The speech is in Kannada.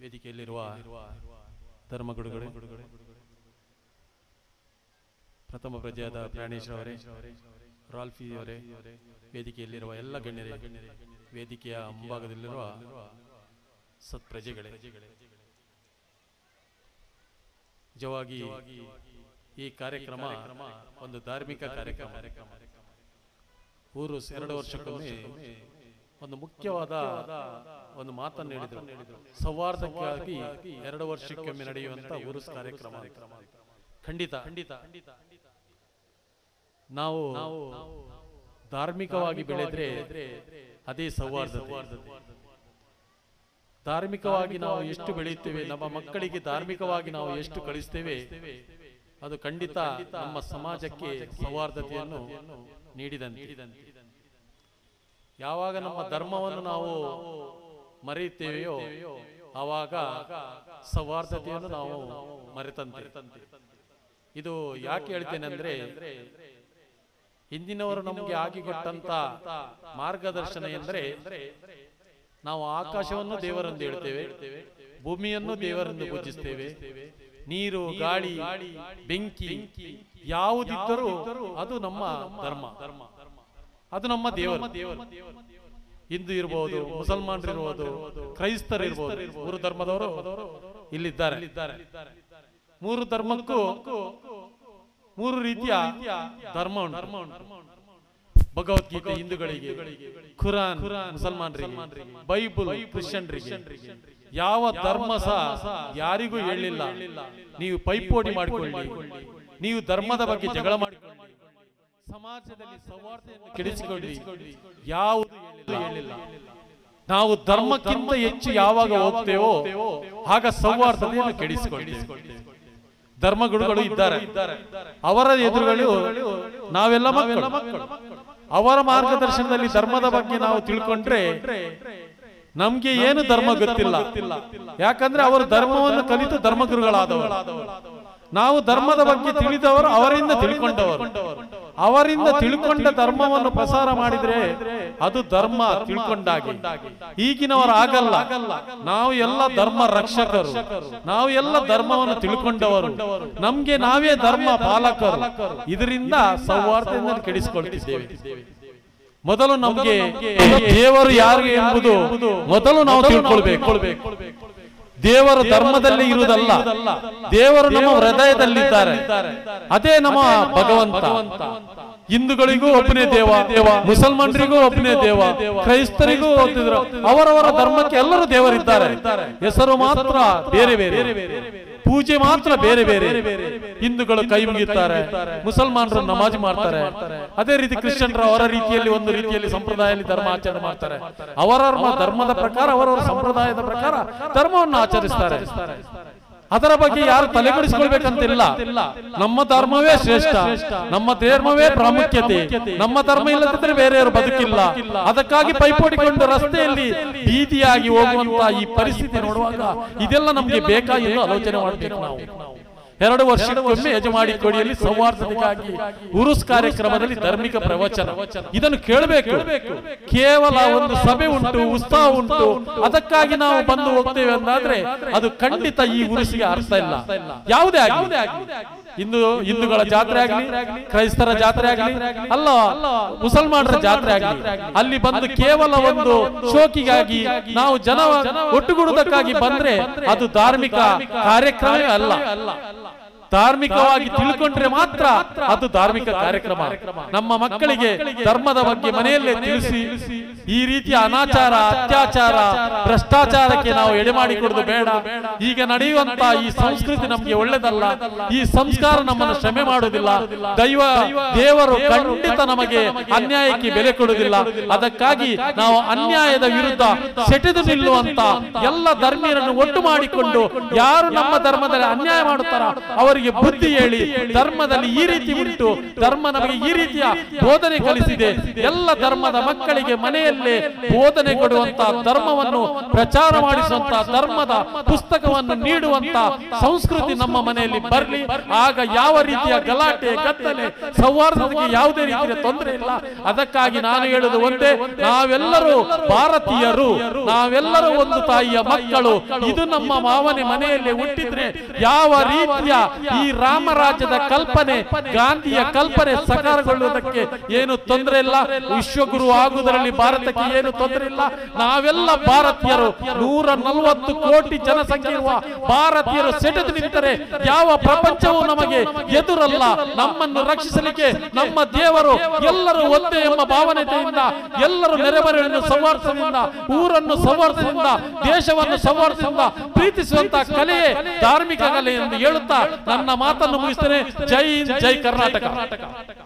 ವೇದಿಕೆಯಲ್ಲಿರುವ ಧರ್ಮಗುರುಗಳೇ ಪ್ರಥಮ ಪ್ರಜೆಯಾದ ಪ್ರಾಣೇಶ್ ಅವರೇ ರಾಲ್ಫಿ ಅವರೇ ವೇದಿಕೆಯಲ್ಲಿರುವ ಎಲ್ಲ ಗಣ್ಯರೇ ವೇದಿಕೆಯ ಮುಂಭಾಗದಲ್ಲಿರುವ ಸತ್ಪ್ರಜೆಗಳೇ ನಿಜವಾಗಿ ಈ ಕಾರ್ಯಕ್ರಮ ಒಂದು ಧಾರ್ಮಿಕ ಕಾರ್ಯಕ್ರಮ ಊರು ಎರಡು ವರ್ಷಕ್ಕೊಮ್ಮೆ ಒಂದು ಮುಖ್ಯವಾದ ಒಂದು ಮಾತನ್ನು ಹೇಳಿದರು ಸೌಹಾರ್ದಕ್ಕಾಗಿ ಎರಡು ವರ್ಷಕ್ಕೊಮ್ಮೆ ನಡೆಯುವಂತ ಉರುಸ್ ಕಾರ್ಯಕ್ರಮ ಖಂಡಿತ ಖಂಡಿತ ನಾವು ಧಾರ್ಮಿಕವಾಗಿ ಬೆಳೆದ್ರೆ ಅದೇ ಸೌಹಾರ್ದತೆ ಧಾರ್ಮಿಕವಾಗಿ ನಾವು ಎಷ್ಟು ಬೆಳೆಯುತ್ತೇವೆ ನಮ್ಮ ಮಕ್ಕಳಿಗೆ ಧಾರ್ಮಿಕವಾಗಿ ನಾವು ಎಷ್ಟು ಕಳಿಸ್ತೇವೆ ಅದು ಖಂಡಿತ ನಮ್ಮ ಸಮಾಜಕ್ಕೆ ಸೌಹಾರ್ದತೆಯನ್ನು ನೀಡಿದಂತೆ ಯಾವಾಗ ನಮ್ಮ ಧರ್ಮವನ್ನು ನಾವು ಮರೆಯುತ್ತೇವೆಯೋ ಆವಾಗ ಸೌಹಾರ್ದತೆಯನ್ನು ನಾವು ಮರೆತಂತೆ ಇದು ಯಾಕೆ ಹೇಳ್ತೇನೆ ಅಂದ್ರೆ ಹಿಂದಿನವರು ನಮಗೆ ಆಗಿಕೊಟ್ಟಂತ ಮಾರ್ಗದರ್ಶನ ಎಂದರೆ ನಾವು ಆಕಾಶವನ್ನು ದೇವರೆಂದು ಹೇಳ್ತೇವೆ ಭೂಮಿಯನ್ನು ದೇವರೆಂದು ಪೂಜಿಸ್ತೇವೆ ನೀರು ಗಾಳಿ ಬೆಂಕಿ ಯಾವುದಿದ್ದರೂ ಅದು ನಮ್ಮ ಧರ್ಮ ಅದು ನಮ್ಮ ದೇವರು ಹಿಂದೂ ಇರಬಹುದು ಮುಸಲ್ಮಾನರು ಇರಬಹುದು ಕ್ರೈಸ್ತರು ಇರಬಹುದು ಮೂರು ಧರ್ಮದವರು ಇಲ್ಲಿದ್ದಾರೆ ಮೂರು ಧರ್ಮಕ್ಕೂ ಮೂರು ರೀತಿಯ ಧರ್ಮ ಉಂಟು ಭಗವದ್ಗೀತೆ ಹಿಂದೂಗಳಿಗೆ ಖುರಾನ್ ಮುಸಲ್ಮಾನರಿಗೆ ಬೈಬಲ್ ಕ್ರಿಶ್ಚಿಯನ್ರಿಗೆ ಯಾವ ಧರ್ಮ ಸಹ ಯಾರಿಗೂ ಹೇಳಿಲ್ಲ ನೀವು ಪೈಪೋಟಿ ಮಾಡಿಕೊಳ್ಳಿ ನೀವು ಧರ್ಮದ ಬಗ್ಗೆ ಜಗಳ ಮಾಡಿಕೊಳ್ಳಿ ಸಮಾಜದಲ್ಲಿ ಸೌಹಾರ್ದತೆಯನ್ನು ಕೆಡಿಸಿಕೊಳ್ಳಿ ಯಾವುದು ಹೇಳಿಲ್ಲ ನಾವು ಧರ್ಮಕ್ಕಿಂತ ಹೆಚ್ಚು ಯಾವಾಗ ಹೋಗ್ತೇವೋ ಆಗ ಸೌಹಾರ್ದತೆಯನ್ನು ಕೆಡಿಸಿಕೊಳ್ತೇವೆ ಧರ್ಮಗುರುಗಳು ಇದ್ದಾರೆ ಅವರ ಎದುರುಗಳು ನಾವೆಲ್ಲ ಮಕ್ಕಳು ಅವರ ಮಾರ್ಗದರ್ಶನದಲ್ಲಿ ಧರ್ಮದ ಬಗ್ಗೆ ನಾವು ತಿಳ್ಕೊಂಡ್ರೆ ನಮ್ಗೆ ಏನು ಧರ್ಮ ಗೊತ್ತಿಲ್ಲ ಯಾಕಂದ್ರೆ ಅವರು ಧರ್ಮವನ್ನು ಕಲಿತು ಧರ್ಮಗುರುಗಳಾದವರು ನಾವು ಧರ್ಮದ ಬಗ್ಗೆ ತಿಳಿದವರು ಅವರಿಂದ ತಿಳ್ಕೊಂಡವರು ಅವರಿಂದ ತಿಳ್ಕೊಂಡ ಧರ್ಮವನ್ನು ಪ್ರಸಾರ ಮಾಡಿದ್ರೆ ಅದು ಧರ್ಮ ತಿಳ್ಕೊಂಡಾಗಿ ಈಗಿನವರು ಆಗಲ್ಲ ನಾವು ಎಲ್ಲ ಧರ್ಮ ರಕ್ಷಕರು ನಾವು ಎಲ್ಲ ಧರ್ಮವನ್ನು ತಿಳ್ಕೊಂಡವರು ನಮ್ಗೆ ನಾವೇ ಧರ್ಮ ಪಾಲಕರು ಇದರಿಂದ ಸೌಹಾರ್ದದಿಂದ ಕೆಡಿಸಿಕೊಳ್ತಿದ್ದೇವೆ ಮೊದಲು ನಮಗೆ ದೇವರು ಯಾರು ಎಂಬುದು ಮೊದಲು ನಾವು ತಿಳ್ಕೊಳ್ಬೇಕು ದೇವರು ಧರ್ಮದಲ್ಲಿ ಇರುವುದಲ್ಲ ದೇವರು ನಮ್ಮ ಹೃದಯದಲ್ಲಿದ್ದಾರೆ ಅದೇ ನಮ್ಮ ಭಗವಂತ ಹಿಂದೂಗಳಿಗೂ ಒಬ್ಬನೇ ದೇವ ದೇವ ಮುಸಲ್ಮಾನರಿಗೂ ಒಬ್ಬನೇ ದೇವ ಕ್ರೈಸ್ತರಿಗೂ ಒಬ್ಬನಿದ್ರು. ಅವರವರ ಧರ್ಮಕ್ಕೆ ಎಲ್ಲರೂ ದೇವರಿದ್ದಾರೆ ಹೆಸರು ಮಾತ್ರ ಬೇರೆ ಬೇರೆ ಪೂಜೆ ಮಾತ್ರ ಬೇರೆ ಬೇರೆ ಹಿಂದೂಗಳು ಕೈ ಮುಗಿಯುತ್ತಾರೆ ಮುಸಲ್ಮಾನರು ನಮಾಜ್ ಮಾಡ್ತಾರೆ ಅದೇ ರೀತಿ ಕ್ರಿಶ್ಚಿಯನ್ರು ಅವರ ರೀತಿಯಲ್ಲಿ ಒಂದು ರೀತಿಯಲ್ಲಿ ಸಂಪ್ರದಾಯದಲ್ಲಿ ಧರ್ಮ ಆಚರಣೆ ಮಾಡ್ತಾರೆ ಅವರವರ ಧರ್ಮದ ಪ್ರಕಾರ ಅವರವರ ಸಂಪ್ರದಾಯದ ಪ್ರಕಾರ ಧರ್ಮವನ್ನು ಆಚರಿಸ್ತಾರೆ ಅದರ ಬಗ್ಗೆ ಯಾರು ತಲೆಗಡಿಸಿಕೊಳ್ಬೇಕಂತಿಲ್ಲ ನಮ್ಮ ಧರ್ಮವೇ ಶ್ರೇಷ್ಠ ನಮ್ಮ ಧರ್ಮವೇ ಪ್ರಾಮುಖ್ಯತೆ ನಮ್ಮ ಧರ್ಮ ಇಲ್ಲದಿದ್ದರೆ ಬೇರೆಯವರು ಬದುಕಿಲ್ಲ ಅದಕ್ಕಾಗಿ ಪೈಪೋಟಿಕೊಂಡು ರಸ್ತೆಯಲ್ಲಿ ಬೀದಿಯಾಗಿ ಹೋಗುವಂತ ಈ ಪರಿಸ್ಥಿತಿ ನೋಡುವಾಗ ಇದೆಲ್ಲ ನಮ್ಗೆ ಬೇಕಾ ಎಂದು ಆಲೋಚನೆ ಮಾಡಬೇಕು ನಾವು ಎರಡು ವರ್ಷಕ್ಕೊಮ್ಮೆ ಯಜಮಾಡಿ ಕೊಡಿಯಲ್ಲಿ ಸೌಹಾರ್ದತೆಗಾಗಿ ಉರುಸ್ ಕಾರ್ಯಕ್ರಮದಲ್ಲಿ ಧಾರ್ಮಿಕ ಪ್ರವಚನ ಇದನ್ನು ಕೇಳಬೇಕು ಕೇವಲ ಒಂದು ಸಭೆ ಉಂಟು ಉತ್ಸಾಹ ಉಂಟು ಅದಕ್ಕಾಗಿ ನಾವು ಬಂದು ಹೋಗ್ತೇವೆ ಅಂದಾದ್ರೆ ಅದು ಖಂಡಿತ ಈ ಉರುಸಿಗೆ ಅರ್ಥ ಇಲ್ಲ ಯಾವುದೇ ಆಗಲಿ ಹಿಂದೂ ಹಿಂದೂಗಳ ಜಾತ್ರೆ ಆಗಲಿ ಕ್ರೈಸ್ತರ ಜಾತ್ರೆ ಆಗಲಿ ಅಲ್ಲ ಮುಸಲ್ಮಾನರ ಜಾತ್ರೆ ಆಗಲಿ ಅಲ್ಲಿ ಬಂದು ಕೇವಲ ಒಂದು ಶೋಕಿಗಾಗಿ ನಾವು ಜನ ಒಟ್ಟುಗೂಡುವುದಕ್ಕಾಗಿ ಬಂದ್ರೆ ಅದು ಧಾರ್ಮಿಕ ಕಾರ್ಯಕ್ರಮವೇ ಅಲ್ಲ ಧಾರ್ಮಿಕವಾಗಿ ತಿಳ್ಕೊಂಡ್ರೆ ಮಾತ್ರ ಅದು ಧಾರ್ಮಿಕ ಕಾರ್ಯಕ್ರಮ ನಮ್ಮ ಮಕ್ಕಳಿಗೆ ಧರ್ಮದ ಬಗ್ಗೆ ಮನೆಯಲ್ಲೇ ತಿಳಿಸಿ ಈ ರೀತಿಯ ಅನಾಚಾರ ಅತ್ಯಾಚಾರ ಭ್ರಷ್ಟಾಚಾರಕ್ಕೆ ನಾವು ಎಡೆಮಾಡಿಕೊಡುದು ಬೇಡ ಈಗ ನಡೆಯುವಂತ ಈ ಸಂಸ್ಕೃತಿ ನಮ್ಗೆ ಒಳ್ಳೆದಲ್ಲ ಈ ಸಂಸ್ಕಾರ ನಮ್ಮನ್ನು ಶ್ರಮೆ ಮಾಡುವುದಿಲ್ಲ ದೈವ ದೇವರು ಖಂಡಿತ ನಮಗೆ ಅನ್ಯಾಯಕ್ಕೆ ಬೆಲೆ ಕೊಡುವುದಿಲ್ಲ ಅದಕ್ಕಾಗಿ ನಾವು ಅನ್ಯಾಯದ ವಿರುದ್ಧ ಸೆಟೆದು ನಿಲ್ಲುವಂತ ಎಲ್ಲ ಧರ್ಮೀಯರನ್ನು ಒಟ್ಟು ಮಾಡಿಕೊಂಡು ಯಾರು ನಮ್ಮ ಧರ್ಮದಲ್ಲಿ ಅನ್ಯಾಯ ಮಾಡುತ್ತಾರ ಅವರಿಗೆ ಅವರಿಗೆ ಬುದ್ಧಿ ಹೇಳಿ ಧರ್ಮದಲ್ಲಿ ಈ ರೀತಿ ಉಂಟು ಧರ್ಮ ನಮಗೆ ಈ ರೀತಿಯ ಬೋಧನೆ ಕಲಿಸಿದೆ ಎಲ್ಲ ಧರ್ಮದ ಮಕ್ಕಳಿಗೆ ಮನೆಯಲ್ಲೇ ಬೋಧನೆ ಕೊಡುವಂತ ಧರ್ಮವನ್ನು ಪ್ರಚಾರ ಮಾಡಿಸುವಂತ ಧರ್ಮದ ಪುಸ್ತಕವನ್ನು ನೀಡುವಂತ ಸಂಸ್ಕೃತಿ ನಮ್ಮ ಮನೆಯಲ್ಲಿ ಬರಲಿ ಆಗ ಯಾವ ರೀತಿಯ ಗಲಾಟೆ ಗದ್ದಲೆ ಸೌಹಾರ್ದತೆಗೆ ಯಾವುದೇ ರೀತಿಯ ತೊಂದರೆ ಇಲ್ಲ ಅದಕ್ಕಾಗಿ ನಾನು ಹೇಳುವುದು ಒಂದೇ ನಾವೆಲ್ಲರೂ ಭಾರತೀಯರು ನಾವೆಲ್ಲರೂ ಒಂದು ತಾಯಿಯ ಮಕ್ಕಳು ಇದು ನಮ್ಮ ಮಾವನೆ ಮನೆಯಲ್ಲಿ ಹುಟ್ಟಿದ್ರೆ ಯಾವ ರೀತಿಯ ಈ ರಾಮರಾಜ್ಯದ ಕಲ್ಪನೆ ಗಾಂಧಿಯ ಕಲ್ಪನೆ ಸಕಾರಗೊಳ್ಳುವುದಕ್ಕೆ ಏನು ತೊಂದರೆ ಇಲ್ಲ ವಿಶ್ವಗುರು ಆಗುವುದರಲ್ಲಿ ಭಾರತಕ್ಕೆ ಏನು ತೊಂದರೆ ಇಲ್ಲ ನಾವೆಲ್ಲ ಭಾರತೀಯರು ನೂರ ನಲವತ್ತು ಕೋಟಿ ಜನಸಂಖ್ಯೆ ಇರುವ ಭಾರತೀಯರು ಸೆಟೆದು ನಿಂತರೆ ಯಾವ ಪ್ರಪಂಚವೂ ನಮಗೆ ಎದುರಲ್ಲ ನಮ್ಮನ್ನು ರಕ್ಷಿಸಲಿಕ್ಕೆ ನಮ್ಮ ದೇವರು ಎಲ್ಲರೂ ಒಂದೇ ಎಂಬ ಭಾವನೆಯಿಂದ ಎಲ್ಲರೂ ನೆರೆಮರೆಯನ್ನು ಸೌಹಾರ್ದದಿಂದ ಊರನ್ನು ಸೌಹಾರ್ದದಿಂದ ದೇಶವನ್ನು ಸೌಹಾರ್ದದಿಂದ ಪ್ರೀತಿಸುವಂತ ಕಲೆಯೇ ಧಾರ್ಮಿಕ ಕಲೆ ಎಂದು ಹೇಳುತ್ತಾ ನನ್ನ ಮಾತನ್ನು ಮುಗಿಸ್ತೇನೆ ಜೈ ಹಿಂದ್, ಜೈ ಕರ್ನಾಟಕ